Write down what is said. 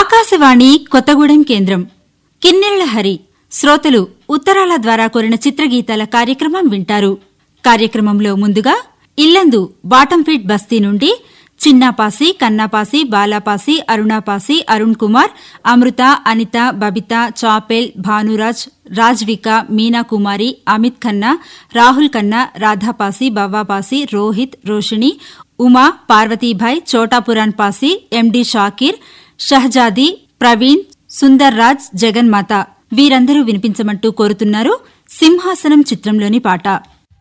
ఆకాశవాణి కొత్తగూడెం కేంద్రం కిన్నెరళ హరి శ్రోతలు ఉత్తరాల ద్వారా కోరిన చిత్రగీతాల కార్యక్రమం వింటారు కార్యక్రమంలో ముందుగా ఇల్లందు బాటంఫీట్ బస్తీ నుండి చిన్నాపాసి కన్నాపాసి బాలాపాసి అరుణాపాసి అరుణ్ కుమార్ అమృత అనిత బబిత చాపెల్ భానురాజ్ రాజ్విక మీనా కుమారి అమిత్ ఖన్నా రాహుల్ ఖన్నా రాధాపాసి బవ్వాపాసి రోహిత్ రోషిణి ఉమా పార్వతీభాయ్ చోటాపురాన్ పాసి ఎండి షాకీర్ షహజాది ప్రవీణ్ సుందర్ రాజ్ జగన్మాత వీరందరూ వినిపించమంటూ కోరుతున్నారు సింహాసనం చిత్రంలోని పాట